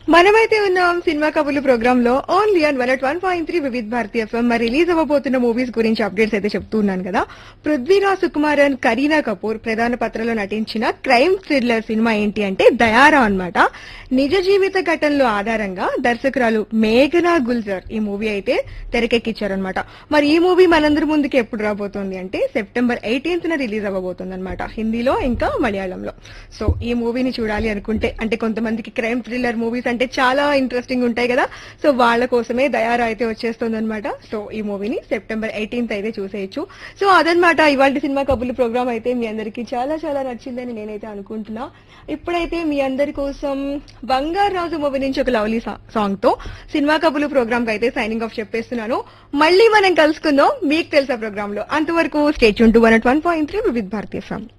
మనమైతే ఉన్నాం సినిమా కబుర్లు ప్రోగ్రామ్ లో only on one one point three Vividh Bharati FM మరి రిలీజ్ అవ్వబోతున్న మూవీస్ గురించి అప్డేట్స్ అయితే చెప్తున్నాను కదా పృథ్వీరాజ్ సుకుమారన్ కరీనా కపూర్ ప్రధాన పాత్రలో నటించిన క్రైమ్ థ్రిల్లర్ సినిమా ఏంటి అంటే దయారా అన్నమాట నిజ జీవిత ఘటనలు ఆధారంగా దర్శకురాలు మేఘనా గుల్జర్ ఈ మూవీ అయితే తెరకెక్కించారనమాట మరి ఈ మూవీ మనందరి ముందుకి ఎప్పుడు రాబోతోంది అంటే సెప్టెంబర్ ఎయిటీన్త్ న రిలీజ్ అవ్వబోతుంది అనమాట హిందీలో ఇంకా మలయాళంలో సో ఈ మూవీని చూడాలి అనుకుంటే అంటే కొంతమందికి క్రైమ్ థ్రిల్లర్ మూవీస్ అంటే చాలా ఇంట్రెస్టింగ్ ఉంటాయి కదా సో వాళ్ళ కోసమే దయారా అయితే వచ్చేస్తుంది అనమాట సో ఈ మూవీని సెప్టెంబర్ ఎయిటీన్త్ అయితే చూసేయచ్చు సో అదనమాట ఇవాళ సినిమా కబుర్లు ప్రోగ్రామ్ అయితే మీ అందరికీ చాలా చాలా నచ్చిందని నేనైతే అనుకుంటున్నా ఇప్పుడైతే మీ అందరి కోసం బంగారు రాజు మూవీ నుంచి ఒక లవ్లీ సాంగ్ తో సినిమా కబుర్లు ప్రోగ్రామ్ కి అయితే సైనింగ్ ఆఫ్ చెప్పేస్తున్నాను మళ్ళీ మనం కలుసుకుందాం మీకు తెలుసా ప్రోగ్రామ్ లో అంతవరకు state to one one point three with Bharatiya from